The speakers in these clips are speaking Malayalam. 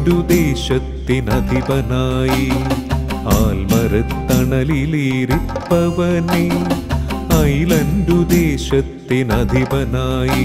ഐലൻഡു ദേശത്തിനധിപനായി ആൽമരത്തണലിലേറിപ്പവനെ ഐലൻഡു ദേശത്തിനധിപനായി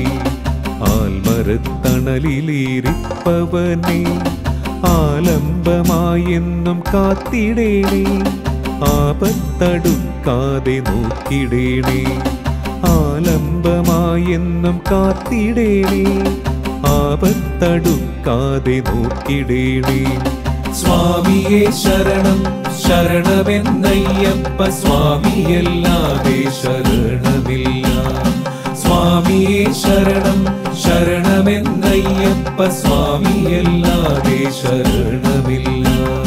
ആൽമരത്തണലിലേറിപ്പവനെ ആലംബമായെന്നും കാത്തിടേണേ ആപത്തടുക്കാതെ നോക്കിടേണേ ആലംബമായെന്നും കാത്തിടേണേ ആപത്തടുക്കാതെ നോക്കിടേണേ സ്വാമിയെ ശരണം ശരണമെന്നയ്യപ്പ സ്വാമിയല്ലാതെ ശരണമില്ല സ്വാമിയെ ശരണം ശരണമെന്നയ്യപ്പ സ്വാമിയല്ലാതെ ശരണമില്ല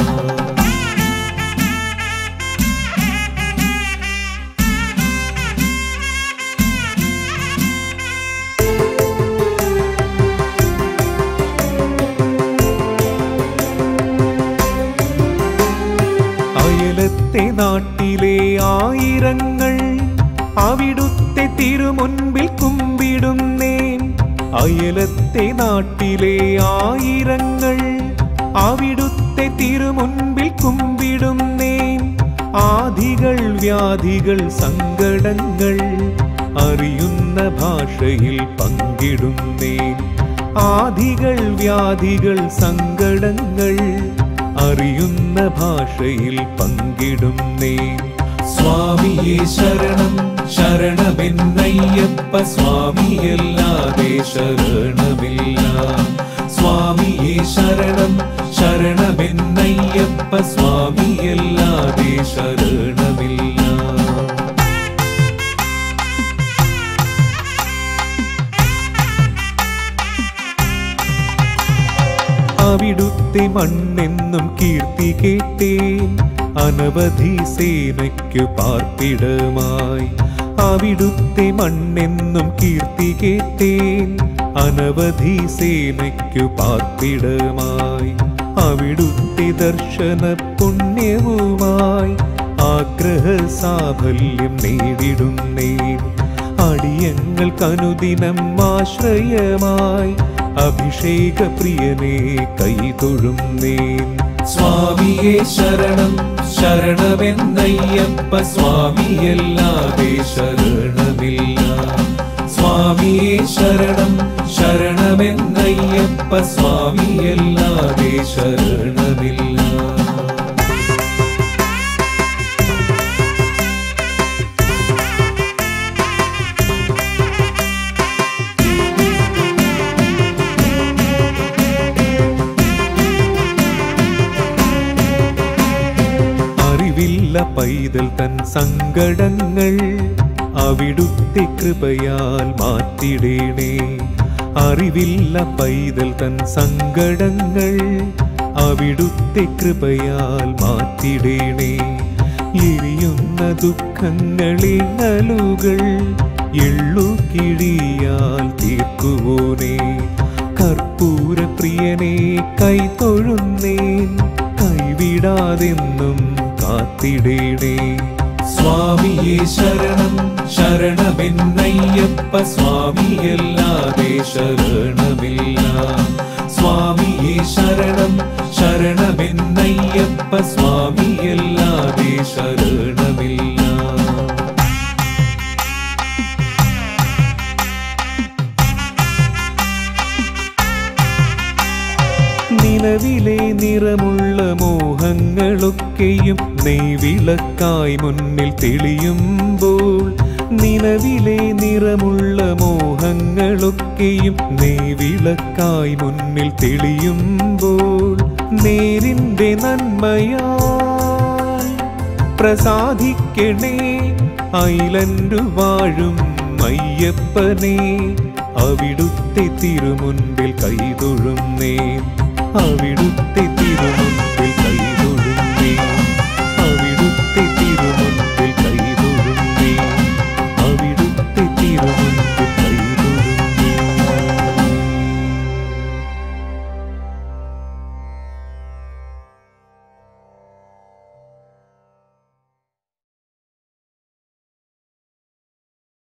അയലത്തെ നാട്ടിലെ ആയിരങ്ങൾ അവിടുത്തെ തിരുമുൻപിൽ കുമ്പിടുന്നേൻ അയലത്തെ നാട്ടിലെ ആയിരങ്ങൾ അവിടുത്തെ തിരുമുൻപിൽ കുമ്പിടുന്നേൻ ആധികൾ വ്യാധികൾ സങ്കടങ്ങൾ അറിയുന്ന ഭാഷയിൽ പങ്കിടുന്നേൻ ആധികൾ വ്യാധികൾ സങ്കടങ്ങൾ അറിയുന്ന ഭാഷയിൽ പങ്കിടുന്നേ സ്വാമിയെ ശരണം ശരണമെന്നയ്യപ്പ സ്വാമിയല്ലാതെ ശരണമില്ല സ്വാമിയെ ശരണം ശരണമെന്നയ്യപ്പ സ്വാമിയല്ലാതെ ശരണമില്ല അവിടുത്തെ മണ്ണെന്നും കീർത്തി കേട്ടേൻ അനവധി സേനയ്ക്കു പാർപ്പിടമായി അവിടുത്തെ മണ്ണെന്നും കീർത്തി കേട്ടേൻ അനവധി സേനയ്ക്കു പാർപ്പിടമായി അവിടുത്തെ ദർശന പുണ്യവുമായി ആഗ്രഹ സാഫല്യം നേടിടുന്നേൻ അടിയങ്ങൾക്കനുദിനം ആശ്രയമായി അഭിഷേക പ്രിയനെ കൈതൊഴുന്നേൻ സ്വാമിയെ ശരണം ശരണമെന്നയ്യപ്പ സ്വാമിയല്ലാതെ ശരണമില്ല സ്വാമിയെ ശരണം ശരണമെന്നയ്യപ്പ സ്വാമിയല്ലാതെ ശരണമില്ല അറിവില്ല പൈതൽ തൻ സങ്കടങ്ങൾ അവിടുത്തെ കൃപയാൽ മാറ്റിടേണേ അറിവില്ല പൈതൽ തൻ സങ്കടങ്ങൾ അവിടുത്തെ കൃപയാൽ മാറ്റിടേണേ എരിയുന്ന ദുഃഖങ്ങളെ നലുകൾ എള്ളു കിഴിയാൽ തീർക്കുവോനേ കർപ്പൂര പ്രിയനെ കൈതൊഴുന്നേൻ കൈവിടാതെന്നും കാത്തിടേണേ സ്വാമിയെ ശരണം ശരണമെന്നയ്യപ്പ സ്വാമിയല്ലാതെ ശരണമില്ല സ്വാമിയെ ശരണം ശരണമെന്നയ്യപ്പ സ്വാമിയല്ലാതെ ശരണമില്ല നിലവിലെ നിറമുള്ള മോഹങ്ങളൊക്കെയും നെയ്വിളക്കായി മുന്നിൽ തെളിയുമ്പോൾ നിലവിലെ നിറമുള്ള മോഹങ്ങളൊക്കെയും നെയ്വിളക്കായി മുന്നിൽ തെളിയുമ്പോൾ നേരിന്റെ നന്മയാൽ പ്രസാദിക്കണേ ഐലൻഡു വാഴും അയ്യപ്പനെ അവിടുത്തെ തിരുമുൻപിൽ കൈതൊഴുന്നേ അവിടുത്തെ തിരുമുൻപിൽ